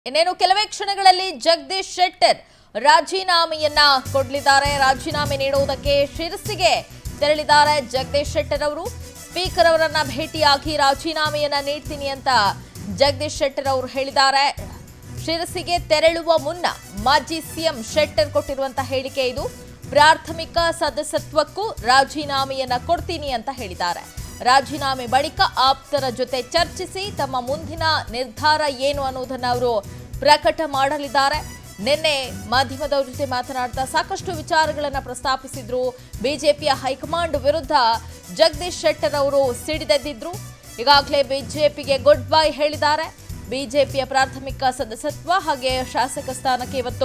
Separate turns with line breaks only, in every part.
ಇನ್ನೇನು ಕೆಲವೇ ಕ್ಷಣಗಳಲ್ಲಿ ಜಗದೀಶ್ ಶೆಟ್ಟರ್ ರಾಜೀನಾಮೆಯನ್ನ ಕೊಡಲಿದ್ದಾರೆ ರಾಜೀನಾಮೆ ನೀಡುವುದಕ್ಕೆ ಶಿರಸಿಗೆ ತೆರಳಿದ್ದಾರೆ ಜಗದೀಶ್ ಶೆಟ್ಟರ್ ಅವರು ಸ್ಪೀಕರ್ ಅವರನ್ನ ಭೇಟಿಯಾಗಿ ರಾಜೀನಾಮೆಯನ್ನ ನೀಡ್ತೀನಿ ಅಂತ ಜಗದೀಶ್ ಶೆಟ್ಟರ್ ಅವರು ಹೇಳಿದ್ದಾರೆ ಶಿರಸಿಗೆ ತೆರಳುವ ಮುನ್ನ ಮಾಜಿ ಸಿಎಂ ಶೆಟ್ಟರ್ ಕೊಟ್ಟಿರುವಂತಹ ಹೇಳಿಕೆ ಇದು ಪ್ರಾಥಮಿಕ ಸದಸ್ಯತ್ವಕ್ಕೂ ರಾಜೀನಾಮೆಯನ್ನ ಕೊಡ್ತೀನಿ ಅಂತ ಹೇಳಿದ್ದಾರೆ ರಾಜೀನಾಮೆ ಬಳಿಕ ಆಪ್ತರ ಜೊತೆ ಚರ್ಚಿಸಿ ತಮ್ಮ ಮುಂದಿನ ನಿರ್ಧಾರ ಏನು ಅನ್ನೋದನ್ನ ಅವರು ಪ್ರಕಟ ಮಾಡಲಿದ್ದಾರೆ ನಿನ್ನೆ ಮಾಧ್ಯಮದವ್ರ ಜೊತೆ ಮಾತನಾಡ್ತಾ ಸಾಕಷ್ಟು ವಿಚಾರಗಳನ್ನ ಪ್ರಸ್ತಾಪಿಸಿದ್ರು ಬಿಜೆಪಿಯ ಹೈಕಮಾಂಡ್ ವಿರುದ್ಧ ಜಗದೀಶ್ ಶೆಟ್ಟರ್ ಅವರು ಸಿಡಿದೆದ್ದಿದ್ರು ಈಗಾಗಲೇ ಬಿಜೆಪಿಗೆ ಗುಡ್ ಬೈ ಹೇಳಿದ್ದಾರೆ ಬಿಜೆಪಿಯ ಪ್ರಾಥಮಿಕ ಸದಸ್ಯತ್ವ ಹಾಗೆ ಶಾಸಕ ಸ್ಥಾನಕ್ಕೆ ಇವತ್ತು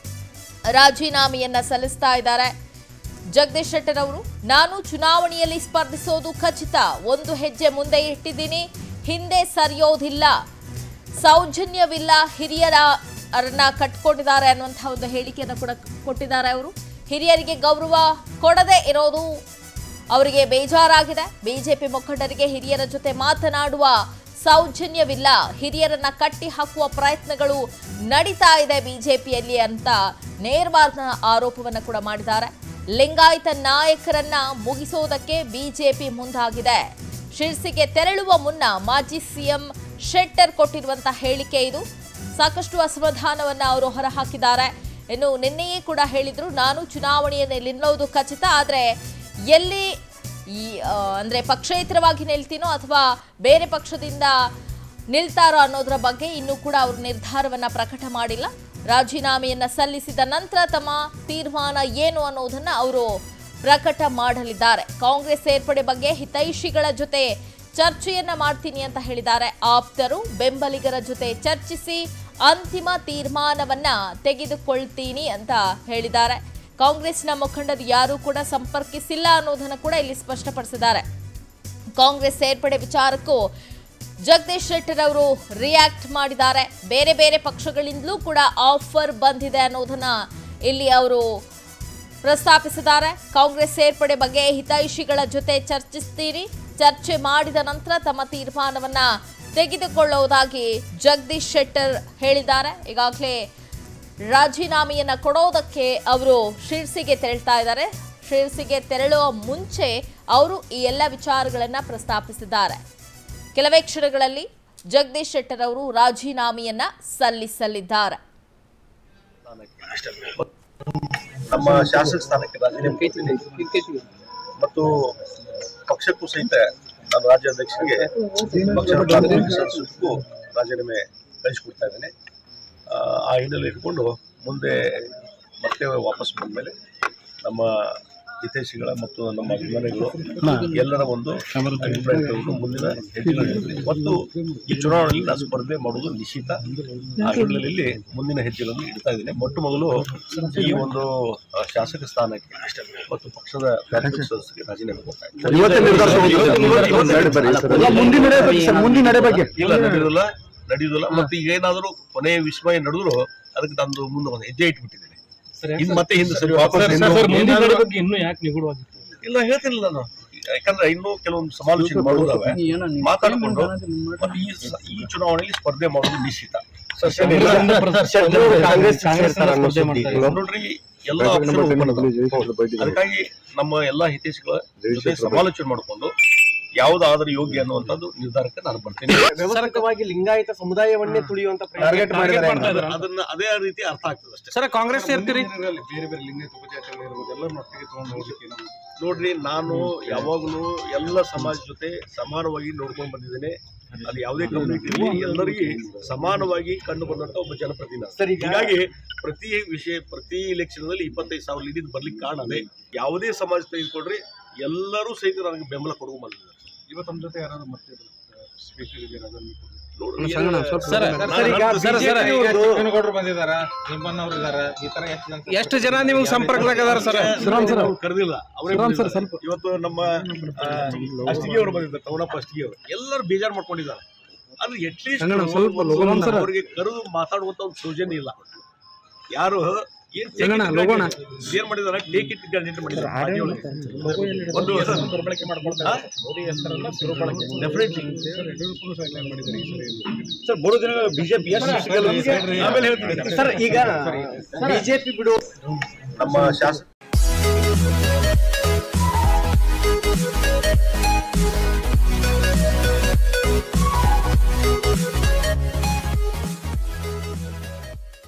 ರಾಜೀನಾಮೆಯನ್ನ ಸಲ್ಲಿಸ್ತಾ ಇದ್ದಾರೆ ಜಗದೀಶ್ ಶೆಟ್ಟರ್ ಅವರು ನಾನು ಚುನಾವಣೆಯಲ್ಲಿ ಸ್ಪರ್ಧಿಸೋದು ಖಚಿತ ಒಂದು ಹೆಜ್ಜೆ ಮುಂದೆ ಇಟ್ಟಿದ್ದೀನಿ ಹಿಂದೆ ಸರಿಯೋದಿಲ್ಲ ಸೌಜನ್ಯವಿಲ್ಲ ಹಿರಿಯರ ಅರನ್ನ ಕಟ್ಕೊಂಡಿದ್ದಾರೆ ಅನ್ನುವಂತಹ ಒಂದು ಹೇಳಿಕೆಯನ್ನು ಕೂಡ ಕೊಟ್ಟಿದ್ದಾರೆ ಅವರು ಹಿರಿಯರಿಗೆ ಗೌರವ ಕೊಡದೆ ಇರೋದು ಅವರಿಗೆ ಬೇಜಾರಾಗಿದೆ ಬಿಜೆಪಿ ಮುಖಂಡರಿಗೆ ಹಿರಿಯರ ಜೊತೆ ಮಾತನಾಡುವ ಸೌಜನ್ಯವಿಲ್ಲ ಹಿರಿಯರನ್ನ ಕಟ್ಟಿ ಹಾಕುವ ಪ್ರಯತ್ನಗಳು ನಡೀತಾ ಇದೆ ಬಿಜೆಪಿಯಲ್ಲಿ ಅಂತ ನೇರವಾದ ಆರೋಪವನ್ನು ಕೂಡ ಮಾಡಿದ್ದಾರೆ ಲಿಂಗಾಯತ ನಾಯಕರನ್ನ ಮುಗಿಸೋದಕ್ಕೆ ಬಿಜೆಪಿ ಮುಂದಾಗಿದೆ ಶಿರ್ಸಿಗೆ ತೆರಳುವ ಮುನ್ನ ಮಾಜಿ ಸಿಎಂ ಶೆಟ್ಟರ್ ಕೊಟ್ಟಿರುವಂತಹ ಹೇಳಿಕೆ ಇದು ಸಾಕಷ್ಟು ಅಸಮಾಧಾನವನ್ನ ಅವರು ಹೊರಹಾಕಿದ್ದಾರೆ ಇನ್ನು ನಿನ್ನೆಯೇ ಕೂಡ ಹೇಳಿದ್ರು ನಾನು ಚುನಾವಣೆಯಲ್ಲಿ ನಿಲ್ಲೋದು ಖಚಿತ ಆದರೆ ಎಲ್ಲಿ ಈ ಆ, ಅಂದ್ರೆ ಪಕ್ಷೇತರವಾಗಿ ನಿಲ್ತೀನೋ ಅಥವಾ ಬೇರೆ ಪಕ್ಷದಿಂದ ನಿಲ್ತಾರೋ ಅನ್ನೋದರ ಬಗ್ಗೆ ಇನ್ನೂ ಕೂಡ ಅವರು ನಿರ್ಧಾರವನ್ನ ಪ್ರಕಟ ಮಾಡಿಲ್ಲ ರಾಜೀನಾಮೆಯನ್ನ ಸಲ್ಲಿಸಿದ ನಂತರ ತಮ್ಮ ತೀರ್ಮಾನ ಏನು ಅನ್ನೋದನ್ನ ಅವರು ಪ್ರಕಟ ಮಾಡಲಿದ್ದಾರೆ ಕಾಂಗ್ರೆಸ್ ಸೇರ್ಪಡೆ ಬಗ್ಗೆ ಹಿತೈಷಿಗಳ ಜೊತೆ ಚರ್ಚೆಯನ್ನ ಮಾಡ್ತೀನಿ ಅಂತ ಹೇಳಿದ್ದಾರೆ ಆಪ್ತರು ಬೆಂಬಲಿಗರ ಜೊತೆ ಚರ್ಚಿಸಿ ಅಂತಿಮ ತೀರ್ಮಾನವನ್ನ ತೆಗೆದುಕೊಳ್ತೀನಿ ಅಂತ ಹೇಳಿದ್ದಾರೆ ಕಾಂಗ್ರೆಸ್ನ ಮುಖಂಡರು ಯಾರೂ ಕೂಡ ಸಂಪರ್ಕಿಸಿಲ್ಲ ಅನ್ನೋದನ್ನ ಕೂಡ ಇಲ್ಲಿ ಸ್ಪಷ್ಟಪಡಿಸಿದ್ದಾರೆ ಕಾಂಗ್ರೆಸ್ ಸೇರ್ಪಡೆ ವಿಚಾರಕ್ಕೂ ಜಗದೀಶ್ ಶೆಟ್ಟರ್ ಅವರು ರಿಯಾಕ್ಟ್ ಮಾಡಿದ್ದಾರೆ ಬೇರೆ ಬೇರೆ ಪಕ್ಷಗಳಿಂದಲೂ ಕೂಡ ಆಫರ್ ಬಂದಿದೆ ಅನ್ನೋದನ್ನ ಇಲ್ಲಿ ಅವರು ಪ್ರಸ್ತಾಪಿಸಿದ್ದಾರೆ ಕಾಂಗ್ರೆಸ್ ಸೇರ್ಪಡೆ ಬಗ್ಗೆ ಹಿತೈಷಿಗಳ ಜೊತೆ ಚರ್ಚಿಸ್ತೀರಿ ಚರ್ಚೆ ಮಾಡಿದ ನಂತರ ತಮ್ಮ ತೀರ್ಮಾನವನ್ನ ತೆಗೆದುಕೊಳ್ಳುವುದಾಗಿ ಜಗದೀಶ್ ಶೆಟ್ಟರ್ ಹೇಳಿದ್ದಾರೆ ಈಗಾಗಲೇ ರಾಜೀನಾಮೆಯನ್ನ ಕೊಡೋದಕ್ಕೆ ಅವರು ಶಿರ್ಸಿಗೆ ತೆರಳ್ತಾ ಇದ್ದಾರೆ ಶಿರ್ಸಿಗೆ ತೆರಳುವ ಮುಂಚೆ ಅವರು ಈ ಎಲ್ಲ ವಿಚಾರಗಳನ್ನ ಪ್ರಸ್ತಾಪಿಸಿದ್ದಾರೆ ಕೆಲವೇ ಕ್ಷಣಗಳಲ್ಲಿ ಜಗದೀಶ್ ಶೆಟ್ಟರ್ ಅವರು ರಾಜೀನಾಮೆಯನ್ನ ಸಲ್ಲಿಸಲಿದ್ದಾರೆ
ನಮ್ಮ ಶಾಸಕ ಸ್ಥಾನಕ್ಕೆ ರಾಜೀನಾಮೆ ಕೊಡ್ತೀನಿ. ಮತ್ತು ಪಕ್ಷಕ್ಕೂ ಸಹಿತ ನಾನು ರಾಜ್ಯಾಧ್ಯಕ್ಷರಿಗೆ ಪಕ್ಷದ ಪ್ರಾಥಮಿಕ ಸದಸ್ಯರಿಗೂ ರಾಜೀನಾಮೆ ಕಳಿಸ್ಕೊಡ್ತಾ ಇದ್ದೇನೆ ಆ, ಆ ಹಿನ್ನೆಲೆ ಇಟ್ಕೊಂಡು ಮುಂದೆ ಮತ್ತೆ ವಾಪಸ್ ಬಂದಮೇಲೆ ನಮ್ಮ ಹಿತೈಷಿಗಳ ಮತ್ತು ನಮ್ಮ ಅಭಿಮಾನಿಗಳು ಎಲ್ಲರ ಒಂದು ಅಭಿಪ್ರಾಯ ತಗೊಂಡು ಮುಂದಿನ ಹೆಜ್ಜೆಗಳನ್ನು ಮತ್ತು ಈ ಚುನಾವಣೆಯಲ್ಲಿ ನಾನು ಸ್ಪರ್ಧೆ ಮಾಡುವುದು ನಿಶ್ಚಿತ ಆ ಹಿನ್ನೆಲೆಯಲ್ಲಿ ಮುಂದಿನ ಹೆಜ್ಜೆಗಳನ್ನು ಇಡ್ತಾ ಇದ್ದೇನೆ ಮೊಟ್ಟ ಮೊದಲು ಈ ಒಂದು ಆ, ಶಾಸಕ ಸ್ಥಾನಕ್ಕೆ ಮತ್ತು ಪಕ್ಷದ ಪ್ರಾಥಮಿಕ ಸದಸ್ಯರಿಗೆ ರಾಜೀನಾಮೆ ಕೊಡ್ತಾ ಇದ್ದೇನೆ.
ಇವತ್ತೇ ನಿರ್ಧಾರ ತಗೊಳ್ತೀರಾ? ಮುಂದಿನ ನಡೆ ಬಗ್ಗೆ ಸರ್, ಮುಂದಿನ ನಡೆ ಬಗ್ಗೆ
ಇಲ್ಲ ನಡೆಯುವುದಿಲ್ಲ ನಡೆಯುವುದಿಲ್ಲ ಮತ್ತೆ ಈಗ ಏನಾದರೂ ಕೊನೆಯ ವಿಸ್ಮಯ ನಡೆದ್ರು ಅದಕ್ಕೆ ನಂದು ಮುಂದೆ ಒಂದು ಹೆಜ್ಜೆ ಇಟ್ಬಿಟ್ಟಿದ್ದೇನೆ ಇನ್ನು ಮತ್ತೆ ಹಿಂದೆ ಸರಿ ವಾಪಸ್
ಸರ್,
ಇನ್ನು
ಸರ್, ಮುಂದಿನ
ಏನಾದ್ರು-
ನಡೆ ಬಗ್ಗೆ ಇನ್ನೂ ಯಾಕೆ ನಿಗೂಢವಾಗಿತ್ತು
ಇಲ್ಲ ಹೇಳ್ತಿಲ್ಲ ನಾನು ಯಾಕಂದ್ರೆ ಇನ್ನೂ ಕೆಲವೊಂದು ಸಮಾಲೋಚನೆ ಮಾಡುವುದಾವೆ ಮಾತಾಡಿಕೊಂಡು ಮತ್ತೆ ಈ ಸ- ಈ ಚುನಾವಣೆಯಲ್ಲಿ ಸ್ಪರ್ಧೆ ಮಾಡುವುದು ನಿಶ್ಚಿತ
ಕಾಂಗ್ರೆಸ್ ಸೇರ್ತಾರ ಅನ್ನೋ ಸುದ್ದಿ.
ನೋಡ್ರಿ ಎಲ್ಲ option open ಅದ. ಅದಕ್ಕಾಗಿ ನಮ್ಮ ಎಲ್ಲಾ ಹಿತೈಷಿಗಳ ಜೊತೆ ಸಮಾಲೋಚನೆ ಮಾಡಿಕೊಂಡು ಯಾವ್ದಾದ್ರೂ ಯೋಗ್ಯ ಅನ್ನುವಂಥದ್ದು ನಿರ್ಧಾರಕ್ಕೆ ನಾನು ಬರ್ತೀನಿ
ವ್ಯವಸ್ಥಿತವಾಗಿ ಲಿಂಗಾಯತ ಸಮುದಾಯವನ್ನೇ ತುಳಿಯುವಂತ
ಟಾರ್ಗೆಟ್ ಮಾಡಿದ್ದಾರೆ
ಮಾಡ್ತಾ ಇದ್ದಾರೆ. ಅದನ್ನ ಅದೇ ರೀತಿ ಅರ್ಥ ಆಗ್ತದೆ ಅಷ್ಟೇ
ಸರ್ ಕಾಂಗ್ರೆಸ್ ಸೇರ್ತೀರಿ
ಬೇರೆ ಬೇರೆ ಲಿಂಗಾಯತ ಉಪಜಾತಿಗಳು ಇರ್ಬೋದು ಎಲ್ಲರನ್ನ ಒಟ್ಟಿಗೆ ತಗೊಂಡು ಹೋಗ್ಲಿಕ್ಕೆ ನಮ್ಮ
ನೋಡ್ರಿ ನಾನು ಯಾವಾಗಲೂ ಎಲ್ಲ ಸಮಾಜ ಜೊತೆ ಸಮಾನವಾಗಿ ನೋಡ್ಕೊಂಡು ಬಂದಿದ್ದೇನೆ ಅದು ಯಾವುದೇ ಕಮ್ಯುನಿಟಿ ಇರಲಿ ಎಲ್ಲರಿಗೆ ಸಮಾನವಾಗಿ ಕಂಡು ಬಂದಂತ ಒಬ್ಬ ಜನಪ್ರತಿನಿಧಿ
ಸರ್, ಈಗ-
ಹೀಗಾಗಿ ಪ್ರತಿ ವಿಷಯ ಪ್ರತಿ ಇಲೆಕ್ಷನ್ ನಲ್ಲಿ ಇಪ್ಪತ್ತೈದು ಸಾವಿರ ಲೀಡ್ ಬರ್ಲಿಕ್ಕೆ ಕಾರಣ ಅದೇ ಯಾವುದೇ ಸಮಾಜ ತೆಗೆದುಕೊಂಡ್ರೆ ಎಲ್ಲರೂ ಸಹಿತ ನನಗೆ ಬೆಂಬಲ ಕೊಡುವ ಬಂದಿದ್ದಾರೆ
ಇವತ್ತು ನಮ್ಮ ಜೊತೆ ಯಾರಾದ್ರೂ ಮತ್ತೆ ಸ್ಪೀಕರ್ ಇದ್ದಾರೆ ಅದನ್ನು
ನೋಡ್ರಿ,
ಸರ್,
ಏನು-
ಸರ್,
ನಾನು-
ಸರ್, ಈಗ
ನಾನು-
ಸರ್, ಸರ್,
BJP ಯವ್ರದ್ದು-
ಚಿಕ್ಕನಗೌಡರು ಬಂದಿದಾರ ನಿಮ್ಮನ್ನವ್ರು ಇದಾರ ಈ ತರ ಎಷ್ಟು ಜನ
ಎಷ್ಟು ಜನ ನಿಮ್ಗೆ ಸಂಪರ್ಕದಾಗ ಅದಾರ ಸರ್
ಅವ್ರು ಕರೆದಿಲ್ಲ ಅವರೇ ಬಂದಿದ್ದಾರೆ. ಇವತ್ತು ನಮ್ಮ ಆ, ಅಷ್ಟಿಗೆ ಅವರು ಬಂದಿದ್ದಾರೆ ತವಣಪ್ಪ ಅಷ್ಟಿಗೆ ಅವರು ಎಲ್ಲರೂ ಬೇಜಾರು ಮಾಡ್ಕೊಂಡಿದ್ದಾರೆ ಅಂದ್ರೆ ಅಟ್ಲೀಸ್ಟ್
ಸ್ವಲ್ಪ ಲೋಗಮ್ ಸರ್.
ಅವರಿಗೆ ಕರೆದು ಮಾತಾಡುವಂತ ಒಂದು ಸೌಜನ್ಯ ಇಲ್ಲ ಯಾರು ಏನ್
ಜಗಣ, ಲೋಗೋಣ.
ಏನ್ ಮಾಡಿದಾರೆ ಟೇಕ್ ಇಟ್ ಗಂಟೆ ಮಾಡಿದ್ದಾರೆ ಒಂದು ಡೆಫಿನೆಟ್ಲಿ ಸರ್ ಬರೋ ದಿನ ಬಿಜೆಪಿ ಆಮೇಲೆ ಹೇಳ್ತೀನಿ
ಸರ್ ಈಗ ಬಿಜೆಪಿ ಬಿಡು
ನಮ್ಮ ಶಾಸಕ